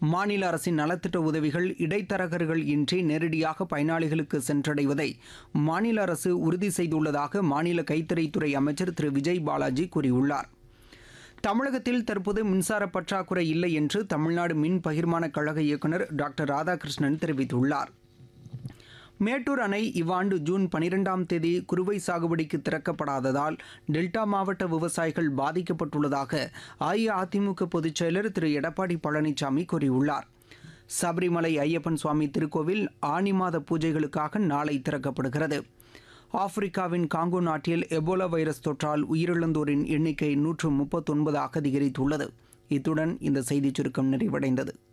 மாநில அரசின் நலத்திட்ட உதவிகள் இடைத்தரகர்கள் இன்றி நேரடியாக பயனாளிகளுக்கு சென்றடைவதை மாநில அரசு உறுதி செய்துள்ளதாக மாநில கைத்தறித்துறை அமைச்சர் திரு விஜய் பாலாஜி கூறியுள்ளார் தமிழகத்தில் தற்போது மின்சார பற்றாக்குறை இல்லை என்று தமிழ்நாடு மின் பகிர்மான கழக இயக்குநர் டாக்டர் ராதாகிருஷ்ணன் தெரிவித்துள்ளார் மேட்டூர் அணை இவ்வாண்டு ஜூன் பனிரெண்டாம் தேதி குறுவை சாகுபடிக்கு திறக்கப்படாததால் டெல்டா மாவட்ட விவசாயிகள் பாதிக்கப்பட்டுள்ளதாக அஇஅதிமுக பொதுச் செயலர் திரு எடப்பாடி பழனிசாமி கூறியுள்ளார் சபரிமலை ஐயப்பன் சுவாமி திருக்கோவில் ஆனி மாத பூஜைகளுக்காக நாளை திறக்கப்படுகிறது ஆப்பிரிக்காவின் காங்கோ நாட்டில் எபோலா வைரஸ் தொற்றால் உயிரிழந்தோரின் எண்ணிக்கை நூற்று முப்பத்தொன்பதாக அதிகரித்துள்ளது இத்துடன் இந்த செய்திச் சுருக்கம் நிறைவடைந்தது